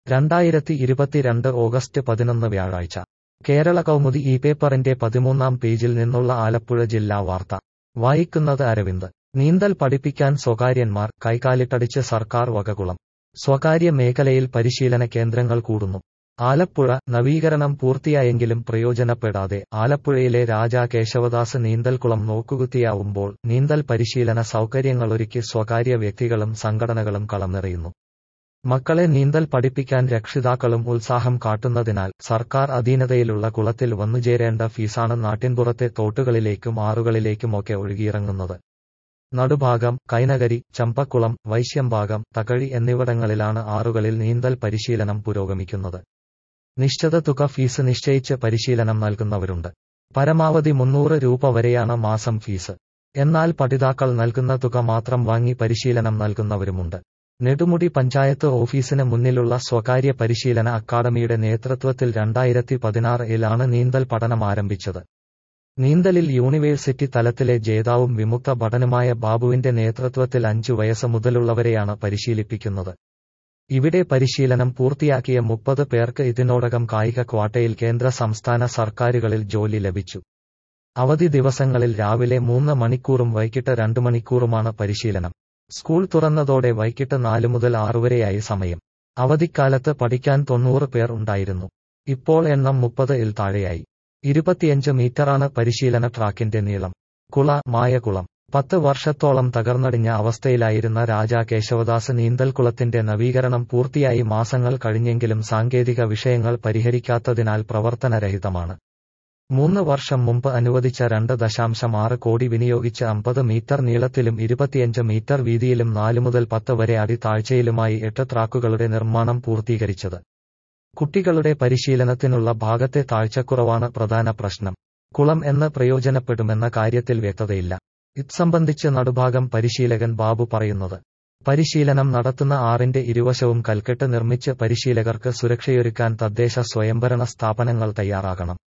രണ്ടായിരത്തി ഇരുപത്തിരണ്ട് ഓഗസ്റ്റ് പതിനൊന്ന് വ്യാഴാഴ്ച കേരള കൗമുദി ഈ പേപ്പറിന്റെ പതിമൂന്നാം പേജിൽ നിന്നുള്ള ആലപ്പുഴ ജില്ലാ വാർത്ത വായിക്കുന്നത് അരവിന്ദ് നീന്തൽ പഠിപ്പിക്കാൻ സ്വകാര്യന്മാർ കൈകാലിട്ടടിച്ച് സർക്കാർ വകകുളം സ്വകാര്യ മേഖലയിൽ പരിശീലന കേന്ദ്രങ്ങൾ കൂടുന്നു ആലപ്പുഴ നവീകരണം പൂർത്തിയായെങ്കിലും പ്രയോജനപ്പെടാതെ ആലപ്പുഴയിലെ രാജാ കേശവദാസ് നീന്തൽക്കുളം നോക്കുകുത്തിയാവുമ്പോൾ നീന്തൽ പരിശീലന സൗകര്യങ്ങളൊരുക്കി സ്വകാര്യ വ്യക്തികളും സംഘടനകളും കളംനിറയുന്നു മക്കളെ നീന്തൽ പഠിപ്പിക്കാൻ രക്ഷിതാക്കളും ഉത്സാഹം കാട്ടുന്നതിനാൽ സർക്കാർ അധീനതയിലുള്ള കുളത്തിൽ വന്നുചേരേണ്ട ഫീസാണ് നാട്ടിൻപുറത്തെ തോട്ടുകളിലേക്കും ആറുകളിലേക്കുമൊക്കെ ഒഴുകിയിറങ്ങുന്നത് നടുഭാഗം കൈനകരി ചമ്പക്കുളം വൈശ്യംഭാഗം തകഴി എന്നിവിടങ്ങളിലാണ് ആറുകളിൽ നീന്തൽ പരിശീലനം പുരോഗമിക്കുന്നത് നിശ്ചിത തുക ഫീസ് നിശ്ചയിച്ച് പരിശീലനം നൽകുന്നവരുണ്ട് പരമാവധി മുന്നൂറ് രൂപ വരെയാണ് മാസം ഫീസ് എന്നാൽ പഠിതാക്കൾ നൽകുന്ന തുക മാത്രം വാങ്ങി പരിശീലനം നൽകുന്നവരുമുണ്ട് നെടുമുടി പഞ്ചായത്ത് ഓഫീസിന് മുന്നിലുള്ള സ്വകാര്യ പരിശീലന അക്കാദമിയുടെ നേതൃത്വത്തിൽ രണ്ടായിരത്തി പതിനാറിലാണ് നീന്തൽ പഠനം ആരംഭിച്ചത് നീന്തലിൽ യൂണിവേഴ്സിറ്റി തലത്തിലെ ജേതാവും വിമുക്ത ഭടനുമായ ബാബുവിന്റെ നേതൃത്വത്തിൽ അഞ്ചു വയസ്സ് മുതലുള്ളവരെയാണ് പരിശീലിപ്പിക്കുന്നത് ഇവിടെ പരിശീലനം പൂർത്തിയാക്കിയ മുപ്പത് പേർക്ക് ഇതിനോടകം കായിക ക്വാട്ടയിൽ കേന്ദ്ര സംസ്ഥാന സർക്കാരുകളിൽ ജോലി ലഭിച്ചു അവധി ദിവസങ്ങളിൽ രാവിലെ മൂന്ന് മണിക്കൂറും വൈകിട്ട് രണ്ടു മണിക്കൂറുമാണ് പരിശീലനം സ്കൂൾ തുറന്നതോടെ വൈകിട്ട് നാലു മുതൽ ആറുവരെയായി സമയം അവധിക്കാലത്ത് പഠിക്കാൻ തൊണ്ണൂറ് പേർ ഉണ്ടായിരുന്നു ഇപ്പോൾ എണ്ണം മുപ്പത് ഇൽ താഴെയായി ഇരുപത്തിയഞ്ച് മീറ്ററാണ് പരിശീലന ട്രാക്കിന്റെ നീളം കുള മായകുളം പത്ത് വർഷത്തോളം തകർന്നടിഞ്ഞ അവസ്ഥയിലായിരുന്ന രാജാ കേശവദാസ് നീന്തൽക്കുളത്തിന്റെ നവീകരണം പൂർത്തിയായി മാസങ്ങൾ കഴിഞ്ഞെങ്കിലും സാങ്കേതിക വിഷയങ്ങൾ പരിഹരിക്കാത്തതിനാൽ പ്രവർത്തനരഹിതമാണ് മൂന്ന് വർഷം മുമ്പ് അനുവദിച്ച രണ്ട് ദശാംശം ആറ് കോടി വിനിയോഗിച്ച് അമ്പത് മീറ്റർ നീളത്തിലും ഇരുപത്തിയഞ്ച് മീറ്റർ വീതിയിലും നാല് മുതൽ പത്ത് വരെ അടി താഴ്ചയിലുമായി എട്ട് ട്രാക്കുകളുടെ നിർമ്മാണം പൂർത്തീകരിച്ചത് കുട്ടികളുടെ പരിശീലനത്തിനുള്ള ഭാഗത്തെ താഴ്ചക്കുറവാണ് പ്രധാന പ്രശ്നം കുളം എന്ന് പ്രയോജനപ്പെടുമെന്ന കാര്യത്തിൽ വ്യക്തതയില്ല ഇത് സംബന്ധിച്ച് നടുഭാഗം പരിശീലകൻ ബാബു പറയുന്നത് പരിശീലനം നടത്തുന്ന ആറിന്റെ ഇരുവശവും കൽക്കെട്ട് നിർമ്മിച്ച് പരിശീലകർക്ക് സുരക്ഷയൊരുക്കാൻ തദ്ദേശ സ്വയംഭരണ സ്ഥാപനങ്ങൾ തയ്യാറാകണം